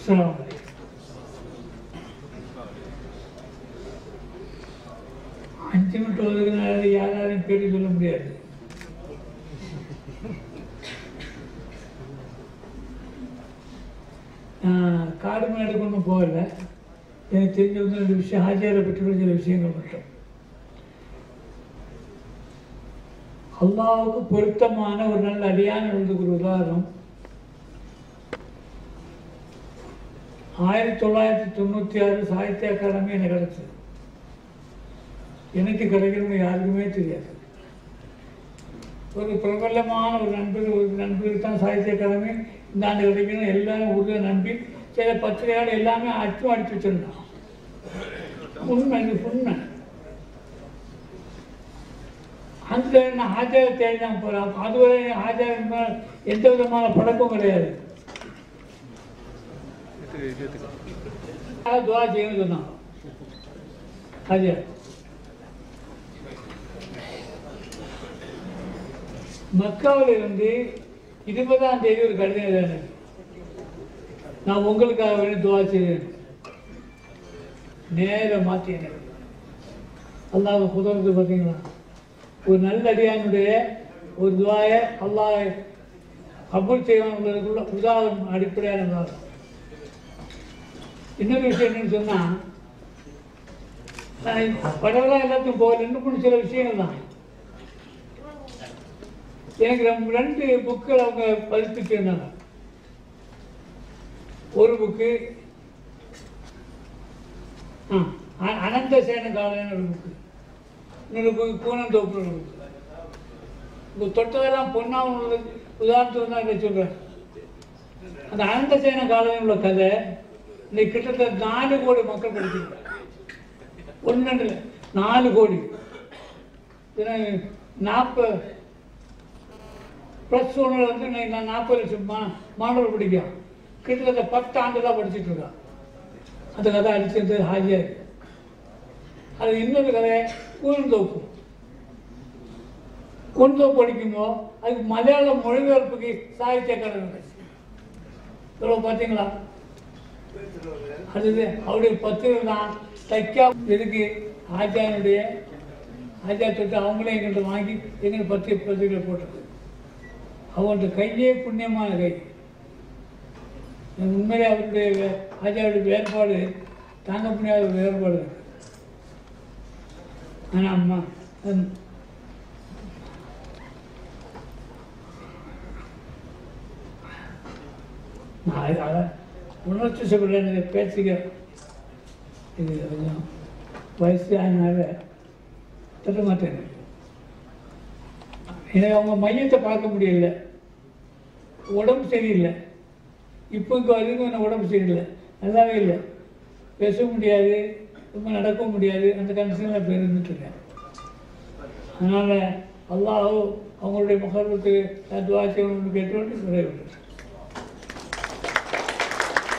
அஸ்ஸலாமு அலைக்கும். அஞ்சு மட்டும் ஒதுக்குனால யாராலையும் பேட்டி சொல்ல முடியாது நான் காடு மேடு கொண்டு போகல எனக்கு தெரிஞ்ச வந்து ரெண்டு விஷயம் ஹாஜியாரை பற்றி கூட சில விஷயங்கள் மட்டும் அல்லாவுக்கு பொருத்தமான ஒரு நல்ல அடியான எழுதுக்கு ஒரு உதாரணம் ஆயிரத்தி தொள்ளாயிரத்தி தொண்ணூற்றி ஆறு சாகித்ய அகாடமி எனக்கு கிடச்சிது எனக்கு கிடைக்கணும்னு யாருக்குமே தெரியாது ஒரு பிரபலமான ஒரு நண்பர் ஒரு நண்பருக்கு தான் சாகித்ய அகாடமி இந்த ஆண்டு கிடைக்கணும் எல்லாரும் உறுதியை நம்பி சில பத்திரிகைகள் எல்லாமே அச்சும் அடிச்சு வச்சிருந்தான் உண்மை இது உண்மை அந்த நான் ஆச்சார தேடி தான் போகிறேன் அதுவரை ஆச்சாரம் மேல எந்த விதமான பழக்கம் கிடையாது அதான் துவா செய்யணும்னு சொன்னான் ஹாஜியார் மக்காவில் இருந்து இருபதாம் தேதி ஒரு கடிதம் எழுதினாரு நான் உங்களுக்காக வேண்டி துவா செய்தேன் நேர மாற்றி எனக்கு அல்லாஹ் குதிரத்து பார்த்தீங்களா ஒரு நல்ல அடியானுடைய ஒரு துவாயை அல்லாஹ் கபூல் செய்வானுடைய உதாரணம் அடிப்படையான உதாரணம் இன்னொரு விஷயம் என்னன்னு சொன்னால் படவெல்லாம் எல்லாத்தையும் போகல இன்னும் கொஞ்சம் சில விஷயங்கள் தான் எனக்கு ரொம்ப ரெண்டு புக்கில் அவங்க பதிப்பிச்சு இருந்தாங்க ஒரு புக்கு ஆ அ- அனந்த சேன காலன்னு ஒரு புக்கு இன்னொரு புக்கு கூனந்தோப்பு ஒரு புக்கு இந்த தொட்டதெல்லாம் பொண்ணாக உள்ளது உதாரணத்துக்கு தான் இதை சொல்கிறேன் அந்த அனந்த சேன காலம் உள்ள கதை இன்னைக்கு கிட்டத்தட்ட நாலு கோடி மக்கள் படிச்சிருக்காங்க ஒன்று நாலு கோடி நாற்பது ப்ளஸ் ஒன்றில் வந்து இன்னைக்கு நான் நாற்பது லட்சம் மா மாணவர் படிக்கிறேன் கிட்டத்தட்ட பத்து ஆண்டு தான் படிச்சுட்டு இருக்கான் அந்த கதை அடிச்சது ஹாஜியா இருக்கு அது இன்னொரு கதை கூழ்ந்தோப்பு கூழ்ந்தோப்பு படிக்கும்போது அதுக்கு மலையாள மொழிபெயர்ப்புக்கு சாகித்ய கதை இவ்வளோ பார்த்தீங்களா அது அவருடைய பத்திரிகை தான் தைக்கா எதுக்கு ஆச்சாரியனுடைய ஆச்சார தொட்டு அவங்களே எங்கள்கிட்ட வாங்கி எங்கள் பத்திரிகை பத்திரிகை போட்டது அவங்கள்ட்ட கையே புண்ணியமான கை உண்மையிலே அவருடைய வே- ஆச்சாரியுடைய வேறுபாடு தாங்க முடியாத ஒரு வேறுபாடு இருக்கு ஆனால் அம்மா அது- நான் அது- அதை உணர்ச்சி சொல்ல எனக்கு பேசிக்க இது கொஞ்சம் வயசு அதனால தட்ட மாட்டேன் எனக்கு அவங்க மையத்தை பார்க்க முடியல உடம்பு சரியில்லை இப்போ இங்கே வரைக்கும் எனக்கு உடம்பு சரியில்லை நல்லாவே இல்லை பேச முடியாது ரொம்ப நடக்க முடியாது அந்த கண்டிஷனில் இப்போ இருந்துட்டுருக்கேன் அதனால் அல்லாஹ் அவங்களுடைய முகத்துக்கு துவா செய்யணும்னு கேட்டு விரைவிட்டு